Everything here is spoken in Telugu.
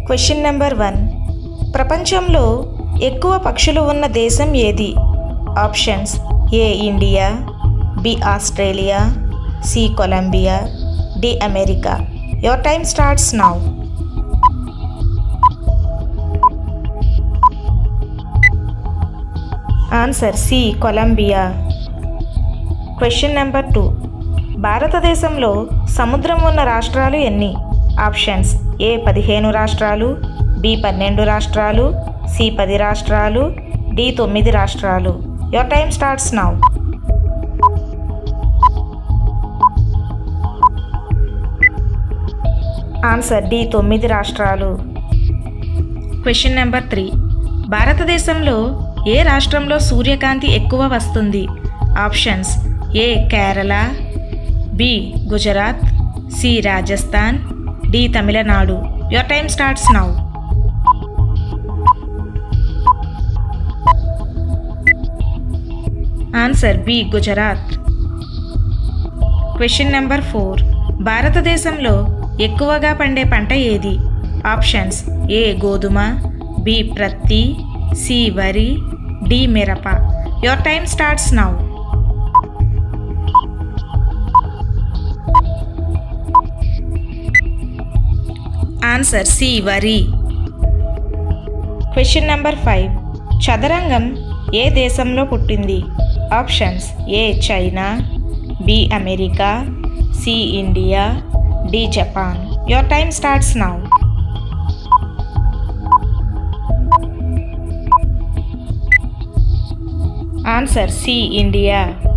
క్వశ్చన్ నెంబర్ వన్ ప్రపంచంలో ఎక్కువ పక్షులు ఉన్న దేశం ఏది options A India B Australia C Colombia D America your time starts now answer C Colombia question number two భారతదేశంలో సముద్రం ఉన్న రాష్ట్రాలు ఎన్ని ఆప్షన్స్ ఏ పదిహేను రాష్ట్రాలు బి పన్నెండు రాష్ట్రాలు సి పది రాష్ట్రాలు డి తొమ్మిది రాష్ట్రాలు your time starts now answer D తొమ్మిది రాష్ట్రాలు క్వశ్చన్ నెంబర్ త్రీ భారతదేశంలో ఏ రాష్ట్రంలో సూర్యకాంతి ఎక్కువ వస్తుంది options A Kerala B Gujarat C Rajasthan D Tamil Nadu your time starts now answer B Gujarat question number four భారతదేశంలో ఎక్కువగా పండే పంట ఏది ఆప్షన్స్ ఏ గోధుమ బి ప్రత్తి సి వరి డి మిరప your time starts now answer C వరి క్వశ్చన్ నెంబర్ ఫైవ్ చదరంగం ఏ దేశంలో పుట్టింది options A China B America C India D Japan your time starts now answer C India